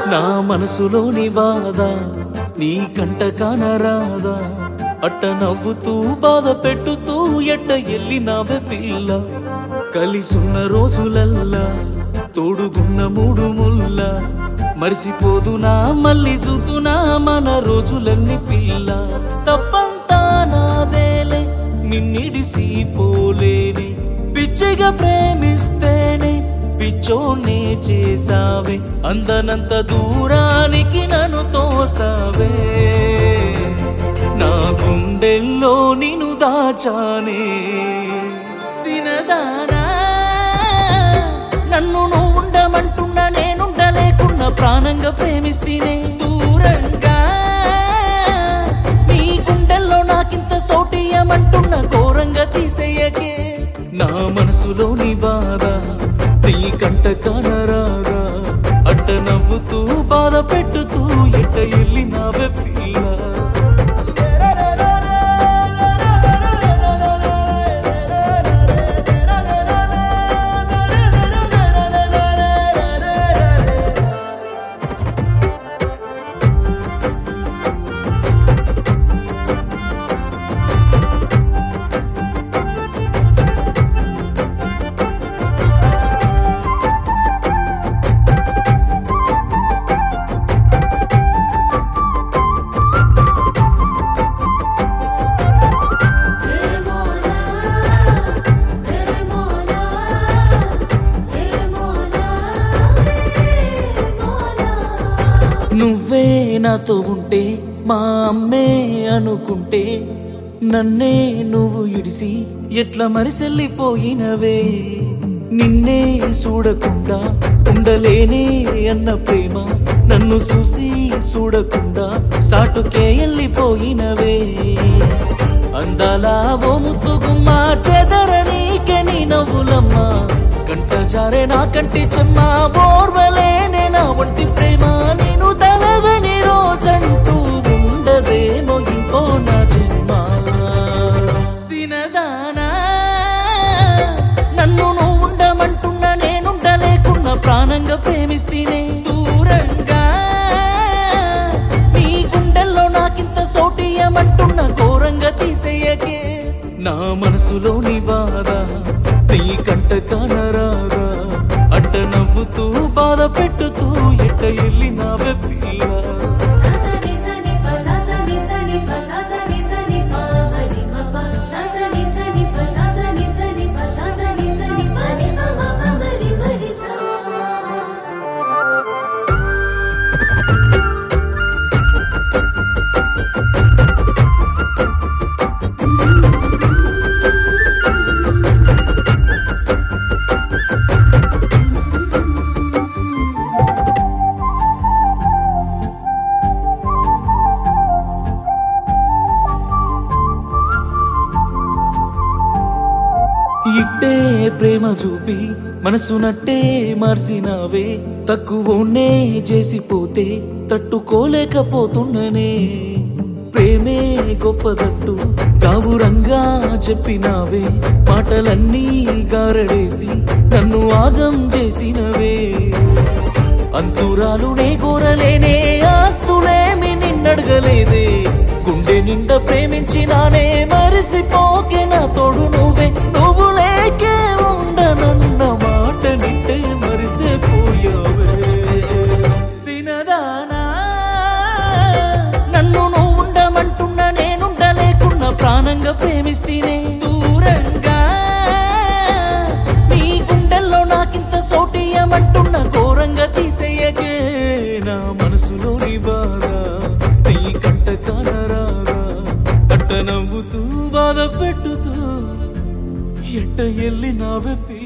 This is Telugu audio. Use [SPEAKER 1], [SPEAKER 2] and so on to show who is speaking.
[SPEAKER 1] నా మనసులోని బాధ నీ కంట కానరాదా అట్ట నవ్వుతూ బాధ పెట్టుతూ ఎట్ట ఎల్లినావే పిల్ల కలిసున్న రోజులల్లా తోడుగున్న మూడు ముల్ల మరిసిపోదునా మళ్ళీ చూతునా మన రోజులన్నీ పిల్ల తప్పంతా నాదేలే నిన్నిడిసి పోలేని పిచ్చిగా ప్రేమిస్తేనే పిచ్చోనే చేసావే అందనంత దూరానికి నన్ను తోసావే నా గుండెల్లో నిన్ను దాచానే సినదానా నన్ను నువ్వు ఉండమంటున్నా నేనుండలేకున్నా ప్రాణంగా ప్రేమిస్తేనే దూరంగా నీ గుండెల్లో నాకింత సౌటియమంటున్న ఘోరంగా తీసేయకే నా మనసులోని బాధ నీ కంట కానరాదా అట్ట నవ్వుతూ బాధ పెట్టుతూ ఎట్ట ఎల్లినావే పిల్ల
[SPEAKER 2] हे मोला हे मोला हे मोला हे मोला
[SPEAKER 1] నువ్వే నాతో ఉంటే మా అమ్మే అనుకుంటే నన్నే నువ్వు ఇడిసి ఎట్లా మరిసెల్లిపోయినవే నిన్నే చూడకుండా ఉండలేనే అన్న ప్రేమ నన్ను చూసి చూడకుండా సాటుకే వెళ్ళిపోయినవే అందాల ఓ ముద్దుగుమ్మా చెదరనీకే నీ నవ్వులమ్మా కంట జారే నా కంటి చెమ్మ ఓర్వలేనే నా వంటి ప్రేమ నేను తలవని రోజంటూ ఉండదేమో ఇంకో నా జన్మ సినదానా నన్ను నువ్వు ఉండమంటున్నా నేనుండలేకున్నా ప్రాణంగా ప్రేమిస్తేనే దూరంగా నీ గుండెల్లో నాకింత సౌటియమంటున్న ఘోరంగా తీసేయకే నా మనసులోని బాధ నీ కంట కానరాదా అట్ట నవ్వుతూ బాధ పెట్టుతూ ఎట్ట ఎల్లినావే పిల్ల
[SPEAKER 2] సాసని సని ప సాసని సని ప సాసని సని ప మరి మ ప సాసని సని ప సాసని సని ప సాసని సని ప ని మ మ ప మరి మరి సా
[SPEAKER 1] ఇట్టే ప్రేమ చూపి మనసు నట్టే మార్చినావే తక్కువనే చేసిపోతే తట్టుకోలేకపోతున్ననే ప్రేమే గొప్పదంటూ గావురంగా చెప్పినావే మాటలన్నీ గారడేసి నన్ను ఆగం చేసినవే అంతురాలునే కోరలేనే ఆస్తులేమి నిన్నడగలేదే గుండె నిండా ప్రేమించినానే మరిసిపోకే నా తోడు నువ్వే నువ్వు లేకే ఉండనన్న మాట నింటే మరిసిపోయావే సినదానా నన్ను నువ్వు ఉండమంటున్నా నేనుండలేకున్నా ప్రాణంగా ప్రేమిస్తేనే దూరంగా నీ గుండెల్లో నాకింత సౌటియమంటున్న ఘోరంగా తీసేయకే నా మనసులోని బాధ నీ కంట కానరాదా అట్ట నవ్వుతూ బాధ పెట్టుతూ ఎట్ట ఎల్లి నావెప్పి